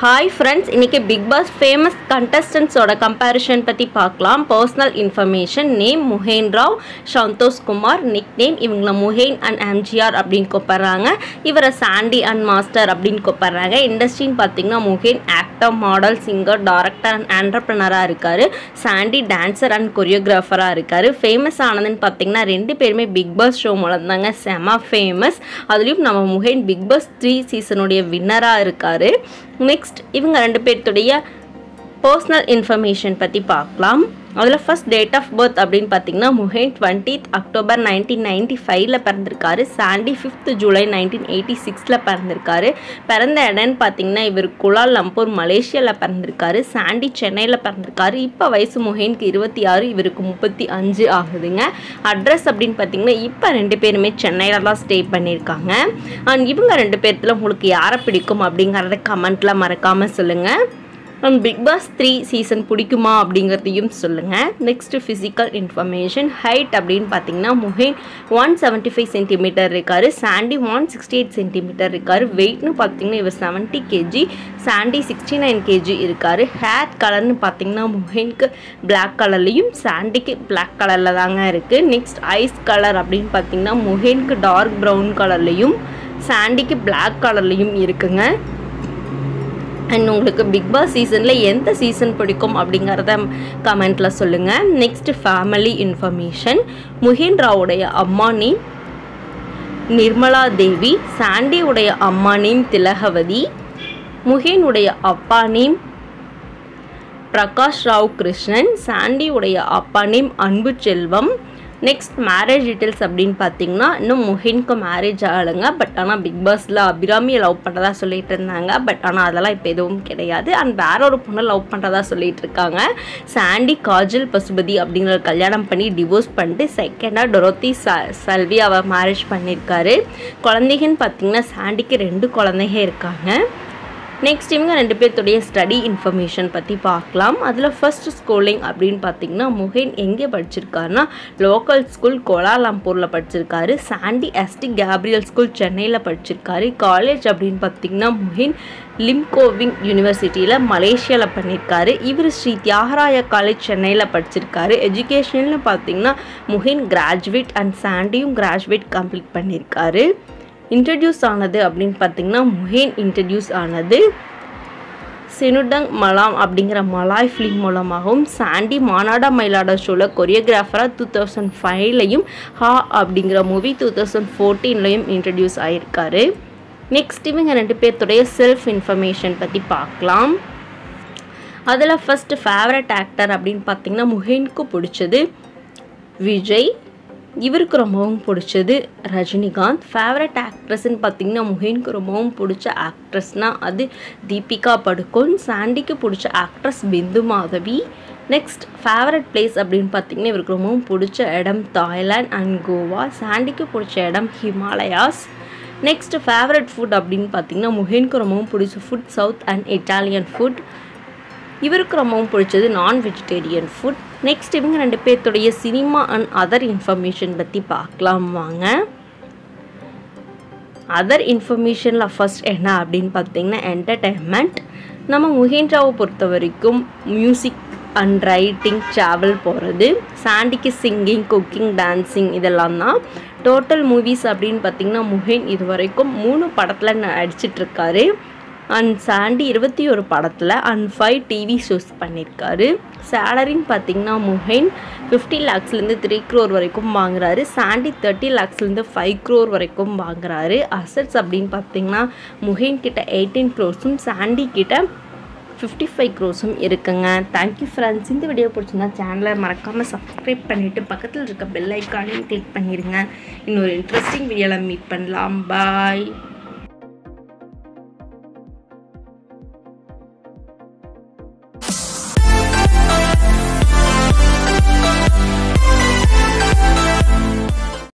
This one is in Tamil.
ஹாய் ஃப்ரெண்ட்ஸ் இன்றைக்கி பிக் பாஸ் ஃபேமஸ் கண்டஸ்டன்ஸோட கம்பேரிஷன் பற்றி பார்க்கலாம் பர்சனல் இன்ஃபர்மேஷன் நேம் முஹேன் ராவ் சந்தோஷ் குமார் நிக் நேம் இவங்கள முஹேன் அண்ட் எம்ஜிஆர் அப்படின்னு கூப்பிட்றாங்க இவரை சாண்டி அண்ட் மாஸ்டர் அப்படின்னு கூப்பிட்றாங்க இண்டஸ்ட்ரின்னு பார்த்தீங்கன்னா முஹேன் actor model singer director and ஆண்டர்பிரனராக இருக்கார் சாண்டி டான்சர் அண்ட் கொரியோகிராஃபராக இருக்கார் ஃபேமஸ் ஆனதுன்னு பார்த்தீங்கன்னா ரெண்டு பேருமே பிக் பாஸ் ஷோ மூலம் தாங்க செம ஃபேமஸ் அதுலேயும் நம்ம முஹேன் பிக் பாஸ் த்ரீ சீசனுடைய வின்னராக இருக்கார் நெக்ஸ்ட் இவங்க ரெண்டு பேர்த்துடைய பர்சனல் இன்ஃபர்மேஷன் பற்றி பார்க்கலாம் அதில் ஃபர்ஸ்ட் டேட் ஆஃப் பர்த் அப்படின்னு பார்த்தீங்கன்னா முஹேன் டுவெண்ட்டீத் அக்டோபர் நைன்டீன் நைன்டி ஃபைவ்ல பிறந்திருக்காரு Sandy fifth July nineteen eighty சிக்ஸில் பிறந்திருக்காரு பிறந்த இடம்னு பார்த்தீங்கன்னா இவர் குலால் லம்பூர் மலேசியாவில் பிறந்திருக்காரு சாண்டி சென்னையில் பிறந்திருக்காரு இப்போ வயசு முஹேனுக்கு இருபத்தி ஆறு இவருக்கு முப்பத்தி அஞ்சு ஆகுதுங்க அட்ரஸ் அப்படின்னு பார்த்தீங்கன்னா இப்போ ரெண்டு பேருமே சென்னையில் தான் ஸ்டே பண்ணியிருக்காங்க அண்ட் இவங்க ரெண்டு பேர்த்தில் உங்களுக்கு யாரை பிடிக்கும் அப்படிங்கிறத கமெண்ட்டில் மறக்காமல் சொல்லுங்கள் and Bigg Boss three season பிடிக்குமா அப்படிங்கிறதையும் சொல்லுங்கள் நெக்ஸ்ட் ஃபிசிக்கல் இன்ஃபர்மேஷன் ஹைட் அப்படின்னு பார்த்தீங்கன்னா முஹேன் ஒன் செவன்ட்டி ஃபைவ் சென்டிமீட்டர் இருக்கார் Sandy one sixty eight centimetre இருக்கார் வெயிட்னு பார்த்தீங்கன்னா இவர் seventy KG Sandy sixty nine KG இருக்கார் ஹேர் கலர்னு பார்த்தீங்கன்னா முஹேனுக்கு பிளாக் கலர்லேயும் சாண்டிக்கு பிளாக் கலரில் தாங்க இருக்குது நெக்ஸ்ட் ஐஸ் கலர் அப்படின்னு பார்த்தீங்கன்னா முஹேனுக்கு டார்க் ப்ரௌன் கலர்லேயும் சாண்டிக்கு பிளாக் கலர்லேயும் இருக்குங்க அண்ட் உங்களுக்கு பிக் பாஸ் சீசனில் எந்த சீசன் பிடிக்கும் அப்படிங்கிறத கமெண்ட்டில் சொல்லுங்கள் நெக்ஸ்ட் ஃபேமிலி இன்ஃபர்மேஷன் முஹின் ராவுடைய அம்மா நேம் நிர்மலா தேவி சாண்டியுடைய அம்மா நேம் திலகவதி முஹேனுடைய அப்பா நேம் பிரகாஷ் ராவ் கிருஷ்ணன் சாண்டியுடைய அப்பா நேம் அன்பு செல்வம் நெக்ஸ்ட் மேரேஜ் டீட்டெயில்ஸ் அப்படின்னு பார்த்தீங்கன்னா இன்னும் முஹின்க்கு மேரேஜ் ஆகலைங்க பட் ஆனால் பிக் பாஸில் அபிராமியை லவ் பண்ணுறதா சொல்லிட்டு இருந்தாங்க பட் ஆனால் அதெல்லாம் இப்போ எதுவும் கிடையாது அண்ட் வேற ஒரு பொண்ணை லவ் பண்ணுறதா சொல்லிட்டு இருக்காங்க சாண்டி காஜல் பசுபதி அப்படிங்கிற கல்யாணம் பண்ணி டிவோர்ஸ் பண்ணிட்டு செகண்டாக டொரோத்தி ச சல்வி அவர் மேரேஜ் பண்ணியிருக்காரு குழந்தைகன்னு பார்த்தீங்கன்னா சாண்டிக்கு ரெண்டு குழந்தைங்க இருக்காங்க நெக்ஸ்ட் இவங்க ரெண்டு பேர்த்துடைய ஸ்டடி இன்ஃபர்மேஷன் பற்றி பார்க்கலாம் அதில் ஃபர்ஸ்ட் ஸ்கூலிங் அப்படின்னு பார்த்தீங்கன்னா முஹேன் எங்கே படிச்சிருக்காருன்னா லோக்கல் ஸ்கூல் கோலாலம்பூரில் படிச்சிருக்காரு சாண்டி எஸ்டி கேப்ரியல் ஸ்கூல் சென்னையில் படிச்சிருக்காரு காலேஜ் அப்படின்னு பார்த்தீங்கன்னா முஹேன் லிம்கோவிங் யூனிவர்சிட்டியில் மலேசியாவில் பண்ணியிருக்காரு இவர் ஸ்ரீ தியாகராய காலேஜ் சென்னையில் படிச்சிருக்காரு எஜுகேஷன்னு பார்த்தீங்கன்னா முஹேன் கிராஜுவேட் அண்ட் சாண்டியும் கிராஜுவேட் கம்ப்ளீட் பண்ணியிருக்காரு இன்ட்ரடியூஸ் ஆனது அப்படின்னு பார்த்தீங்கன்னா முஹேன் இன்ட்ரடியூஸ் ஆனது சினுடங் மலாம் அப்படிங்கிற மலாய் ஃபிலிம் மூலமாகவும் சாண்டி மானாடா மயிலாடா ஷோவில் கொரியோகிராஃபராக டூ தௌசண்ட் ஃபைவ்லையும் ஹா அப்படிங்கிற மூவி டூ தௌசண்ட் ஃபோர்டீன்லையும் இன்ட்ரடியூஸ் ஆகியிருக்காரு நெக்ஸ்ட் இவங்க ரெண்டு பேர்த்துடைய செல்ஃப் இன்ஃபர்மேஷன் பற்றி பார்க்கலாம் அதில் ஃபஸ்ட்டு ஃபேவரட் ஆக்டர் அப்படின்னு பார்த்தீங்கன்னா முஹேனுக்கு பிடிச்சது விஜய் இவருக்கு ரொம்பவும் பிடிச்சது ரஜினிகாந்த் ஃபேவரட் ஆக்ட்ரஸ்ன்னு பார்த்தீங்கன்னா முஹேனுக்கு ரொம்பவும் பிடிச்ச ஆக்ட்ரஸ்னால் அது தீபிகா படுகோன் சாண்டிக்கு பிடிச்ச actress Bindu Madhavi next favourite place அப்படின்னு பார்த்தீங்கன்னா இவருக்கு ரொம்பவும் பிடிச்ச இடம் தாய்லாந்து அண்ட் கோவா சாண்டிக்கு பிடிச்ச இடம் ஹிமாலயாஸ் நெக்ஸ்ட் ஃபேவரட் ஃபுட் அப்படின்னு பார்த்தீங்கன்னா முஹேனுக்கு ரொம்பவும் பிடிச்ச food south and Italian food இவருக்கு ரொம்பவும் பிடிச்சது நான் வெஜிடேரியன் ஃபுட் நெக்ஸ்ட் இவங்க ரெண்டு பேர்த்துடைய சினிமா அண்ட் அதர் இன்ஃபர்மேஷன் பற்றி பார்க்கலாம் வாங்க அதர் இன்ஃபர்மேஷனில் ஃபஸ்ட் என்ன அப்படின்னு பார்த்தீங்கன்னா என்டர்டெயின்மெண்ட் நம்ம முகேந்திராவை பொறுத்த வரைக்கும் மியூசிக் அண்ட் ரைட்டிங் ட்ராவல் போகிறது சாண்டிக்கு சிங்கிங் குக்கிங் டான்ஸிங் இதெல்லாம் தான் டோட்டல் மூவிஸ் அப்படின்னு பார்த்தீங்கன்னா முகேன் இது வரைக்கும் மூணு படத்தில் நடிச்சிட்ருக்காரு அண்ட் சாண்டி இருபத்தி ஒரு படத்தில் அண்ட் ஃபைவ் டிவி ஷோஸ் பண்ணியிருக்காரு சேலரின்னு பார்த்தீங்கன்னா முஹைன் ஃபிஃப்டி லேக்ஸ்லேருந்து த்ரீ க்ரோர் வரைக்கும் வாங்குறாரு சாண்டி தேர்ட்டி லேக்ஸ்லேருந்து ஃபைவ் க்ரோர் வரைக்கும் வாங்குறாரு அசட்ஸ் அப்படின்னு பார்த்தீங்கன்னா முஹைன் கிட்ட எயிட்டீன் க்ரோர்ஸும் சாண்டி கிட்ட ஃபிஃப்டி ஃபைவ் க்ரோஸும் இருக்குங்க தேங்க்யூ ஃப்ரெண்ட்ஸ் இந்த வீடியோ பிடிச்சிருந்தா சேனலை மறக்காமல் சப்ஸ்கிரைப் பண்ணிவிட்டு பக்கத்தில் இருக்க பெல் ஐக்கானையும் கிளிக் பண்ணிடுங்க இன்னொரு இன்ட்ரெஸ்டிங் வீடியோவில் மீட் பண்ணலாம் பாய்